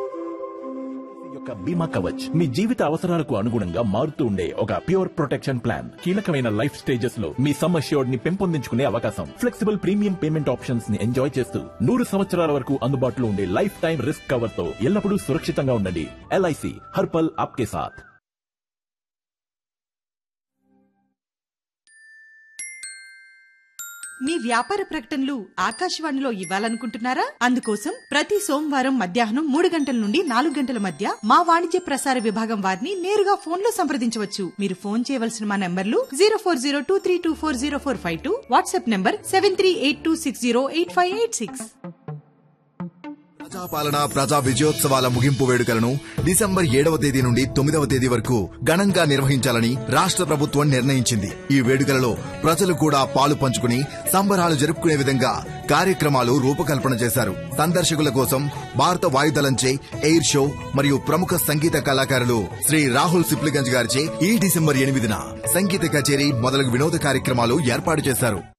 యొక్క బీమా కవచ్ మీ జీవిత అవసరాలకు అనుగుణంగా మారుతూ ఉండే ఒక ప్యూర్ ప్రొటెక్షన్ ప్లాన్ కీలకమైన లైఫ్ స్టేజెస్ లో మీ సమ్ అష్యూర్డ్ ని పెంపొందించుకునే అవకాశం ఫ్లెక్సిబుల్ ప్రీమియం పేమెంట్ ఆప్షన్స్ ని ఎంజాయ్ చేస్తూ నూరు సంవత్సరాల వరకు అందుబాటులో ఉండే లైఫ్ టైం రిస్క్ కవర్ తో ఎల్లప్పుడూ సురక్షితంగా ఉండండి ఎల్ఐసి హర్పల్ ఆప్కే సాథ్ మీ వ్యాపార ప్రకటనలు ఆకాశవాణిలో ఇవ్వాలనుకుంటున్నారా అందుకోసం ప్రతి సోమవారం మధ్యాహ్నం మూడు గంటల నుండి నాలుగు గంటల మధ్య మా వాణిజ్య ప్రసార విభాగం వారిని నేరుగా ఫోన్ లో సంప్రదించవచ్చు మీరు ఫోన్ చేయవలసిన మా నంబర్లు zero four zero two three two four zero four five two WhatsApp number seven three eight two six zero eight five eight six Prajapalana ప్రజా విజయోత్సవాల ముగింపు వేడుకలను డిసెంబర్ ఏడవ తేదీ నుండి తొమ్మిదవ తేదీ వరకు ఘనంగా నిర్వహించాలని రాష్ట్ర ప్రభుత్వం నిర్ణయించింది ఈ వేడుకలలో ప్రజలు కూడా పాలు పంచుకుని సంబరాలు జరుపుకునే విధంగా కార్యక్రమాలు రూపకల్పన చేశారు సందర్శకుల కోసం భారత వాయుదళంచే ఎయిర్ షో మరియు ప్రముఖ సంగీత కళాకారులు శ్రీ రాహుల్ సిప్లిగంజ్ గారిచే ఈ డిసెంబర్ ఎనిమిదిన సంగీత కచేరీ మొదలగు వినోద కార్యక్రమాలు ఏర్పాటు చేశారు